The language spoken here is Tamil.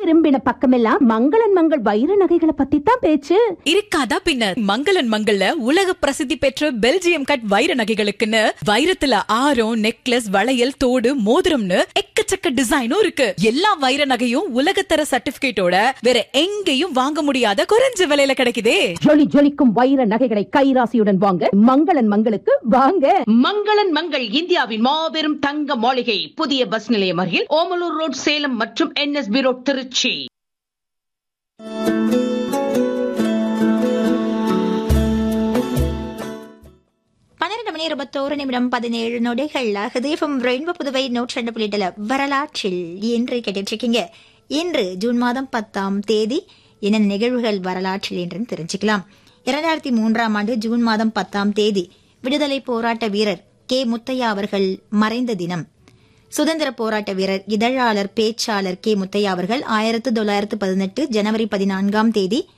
திரும்பின பக்கமெல்லாம் மங்களன் மங்கள் வைர நகைகளை பத்தி தான் பேச்சு இருக்காதா பின்ன மங்களன் மங்கள்ல உலக பிரசித்தி பெற்ற பெல்ஜியம் கட் வைர நகைகளுக்குன்னு வைரத்துல ஆரம் நெக்லஸ் வளையல் தோடு மோதிரம்னு எக்கச்சக்க டிசைனும் இருக்கு எல்லா வைர நகையும் உலகத்தர சர்டிபிகேட்டோட வேற எங்கேயும் வாங்க முடியாத குறைஞ்ச விலையில கிடைக்குதே ஜொலி ஜொலிக்கும் வைர நகைகளை கைராசியுடன் வாங்க மங்களன் மங்களுக்கு வாங்க மங்களன் மங்கள் இந்தியாவின் மாபெரும் தங்க மாளிகை புதிய பஸ் நிலையம் அருகில் ஓமலூர் ரோட் சேலம் மற்றும் என்எஸ்பி ரோட் திருச்சி பன்னிரண்டு மணி இருபத்தோரு நிமிடம் பதினேழு நொடிகள் ஹதீஃபம் ரெயின்போ புதுவை நூற்றி ரெண்டு புள்ளிட்டுல வரலாற்றில் இன்று கேட்டுட்டு இருக்கீங்க இன்று ஜூன் மாதம் பத்தாம் தேதி என்ன நிகழ்வுகள் வரலாற்றில் என்றுன்னு தெரிஞ்சுக்கலாம் இரண்டாயிரத்தி மூன்றாம் ஆண்டு ஜூன் மாதம் பத்தாம் தேதி விடுதலை போராட்ட வீரர் கே முத்தையா அவர்கள் மறைந்த தினம் சுதந்திர போராட்ட வீரர் இதழாளர் பேச்சாளர் கே முத்தையா அவர்கள் ஆயிரத்து தொள்ளாயிரத்து பதினெட்டு ஜனவரி பதினான்காம் தேதி